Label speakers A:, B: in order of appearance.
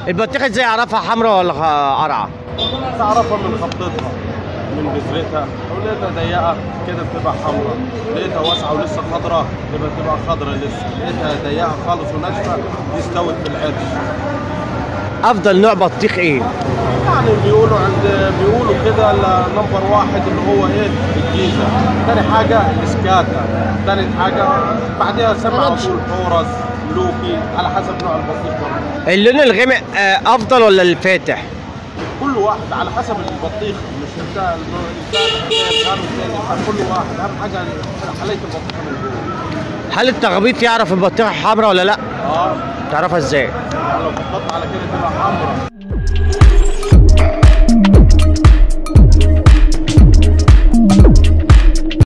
A: البطيخه ازاي اعرفها حمراء ولا خ- قرعه
B: تعرفها من خطتها من بذرتها لو لقيتها ضيقه كده بتبقى حمراء لقيتها واسعه ولسه خضراء يبقى بتبقى خضراء لسه لقيتها ضيقه خالص وناشفه دي استوت في العرش
A: افضل نوع بطيخ ايه
B: يعني بيقولوا عند بيقولوا كده النمبر واحد اللي هو ايه الجيزه تاني حاجه الاسكاتا تالت حاجه بعدها سبعه على طول حورس لوكي على حسب نوع البطيخ برضه
A: اللون الغامق آه، افضل ولا الفاتح
B: كل واحد على حسب البطيخ مش بتاع كل واحد اهم حاجه حلايه البطيخه من جوه
A: هل التخبيط يعرف البطيخه حمراء ولا لا
B: اه
A: تعرفها ازاي
B: يعني لو خبطت على كده تبقى حمراء